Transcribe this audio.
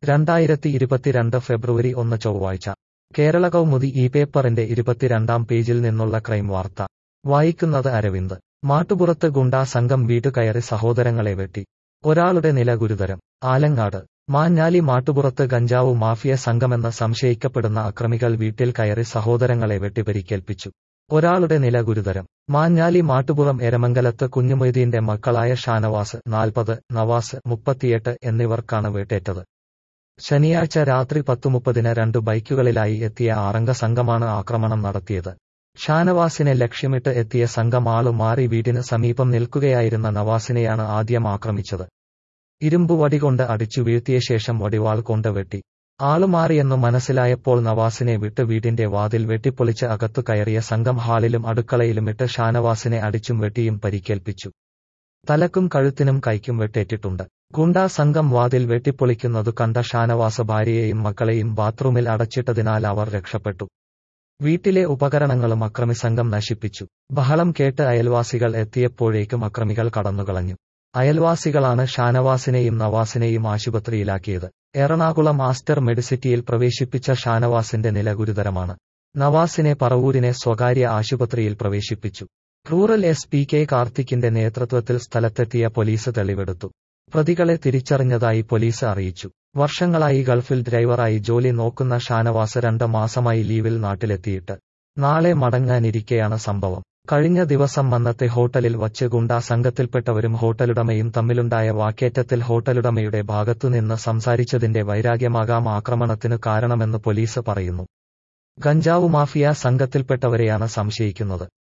രണ്ടായിരത്തി ഇരുപത്തിരണ്ട് ഫെബ്രുവരി ഒന്ന് ചൊവ്വാഴ്ച കേരള കൗമുദി ഈ പേപ്പറിന്റെ ഇരുപത്തിരണ്ടാം പേജിൽ നിന്നുള്ള ക്രൈം വാർത്ത വായിക്കുന്നത് അരവിന്ദ് മാട്ടുപുറത്ത് ഗുണ്ടാ സംഘം വീട്ടുകയറി സഹോദരങ്ങളെ വെട്ടി ഒരാളുടെ നില ഗുരുതരം ആലങ്ങാട് മാഞ്ഞാലി മാട്ടുപുറത്ത് ഗഞ്ചാവു മാഫിയ സംഘമെന്ന് സംശയിക്കപ്പെടുന്ന അക്രമികൾ വീട്ടിൽ കയറി സഹോദരങ്ങളെ വെട്ടിപരിക്കേൽപ്പിച്ചു ഒരാളുടെ നില ഗുരുതരം മാഞ്ഞാലി മാട്ടുപുറം എരമംഗലത്ത് കുഞ്ഞുമൊയ്തീന്റെ മക്കളായ ഷാനവാസ് നാൽപ്പത് നവാസ് മുപ്പത്തിയെട്ട് എന്നിവർക്കാണ് വേട്ടേറ്റത് ശനിയാഴ്ച രാത്രി പത്തുമുപ്പതിന് രണ്ട് ബൈക്കുകളിലായി എത്തിയ ആറംഗ സംഘമാണ് ആക്രമണം നടത്തിയത് ഷാനവാസിനെ ലക്ഷ്യമിട്ട് എത്തിയ സംഘം ആളു മാറി വീടിന് സമീപം നിൽക്കുകയായിരുന്ന നവാസിനെയാണ് ആദ്യം ആക്രമിച്ചത് ഇരുമ്പു വടികൊണ്ട് അടിച്ചു വീഴ്ത്തിയ ശേഷം വടിവാൾ കൊണ്ട് വെട്ടി ആളുമാറിയെന്നു മനസ്സിലായപ്പോൾ നവാസിനെ വിട്ട് വീടിന്റെ വാതിൽ വെട്ടിപ്പൊളിച്ച് അകത്തു കയറിയ സംഘം ഹാളിലും അടുക്കളയിലും ഇട്ട് ഷാനവാസിനെ അടിച്ചും വെട്ടിയും പരിക്കേൽപ്പിച്ചു തലക്കും കഴുത്തിനും കൈക്കും വെട്ടേറ്റിട്ടുണ്ട് ഗുണ്ടാ സംഘം വാതിൽ വെട്ടിപ്പൊളിക്കുന്നതു കണ്ട ഷാനവാസ ഭാര്യയെയും മക്കളെയും ബാത്റൂമിൽ അടച്ചിട്ടതിനാൽ അവർ രക്ഷപ്പെട്ടു വീട്ടിലെ ഉപകരണങ്ങളും അക്രമിസംഘം നശിപ്പിച്ചു ബഹളം കേട്ട് അയൽവാസികൾ എത്തിയപ്പോഴേക്കും അക്രമികൾ കടന്നുകളഞ്ഞു അയൽവാസികളാണ് ഷാനവാസിനെയും നവാസിനെയും ആശുപത്രിയിലാക്കിയത് എറണാകുളം ആസ്റ്റർ മെഡിസിറ്റിയിൽ പ്രവേശിപ്പിച്ച ഷാനവാസിന്റെ നില ഗുരുതരമാണ് നവാസിനെ പറവൂരിനെ സ്വകാര്യ ആശുപത്രിയിൽ പ്രവേശിപ്പിച്ചു റൂറൽ എസ് പി കെ കാർത്തിക്കിന്റെ നേതൃത്വത്തിൽ സ്ഥലത്തെത്തിയ പോലീസ് തെളിവെടുത്തു പ്രതികളെ തിരിച്ചറിഞ്ഞതായി പോലീസ് അറിയിച്ചു വർഷങ്ങളായി ഗൾഫിൽ ഡ്രൈവറായി ജോലി നോക്കുന്ന ഷാനവാസ് രണ്ട് മാസമായി ലീവിൽ നാട്ടിലെത്തിയിട്ട് നാളെ മടങ്ങാനിരിക്കെയാണ് സംഭവം കഴിഞ്ഞ ദിവസം മന്നത്തെ ഹോട്ടലിൽ വച്ച് ഗുണ്ടാ സംഘത്തിൽപ്പെട്ടവരും ഹോട്ടലുടമയും തമ്മിലുണ്ടായ വാക്കേറ്റത്തിൽ ഹോട്ടലുടമയുടെ ഭാഗത്തുനിന്ന് സംസാരിച്ചതിന്റെ വൈരാഗ്യമാകാം ആക്രമണത്തിനു കാരണമെന്ന് പോലീസ് പറയുന്നു ഗഞ്ചാവു മാഫിയ സംഘത്തിൽപ്പെട്ടവരെയാണ് സംശയിക്കുന്നത്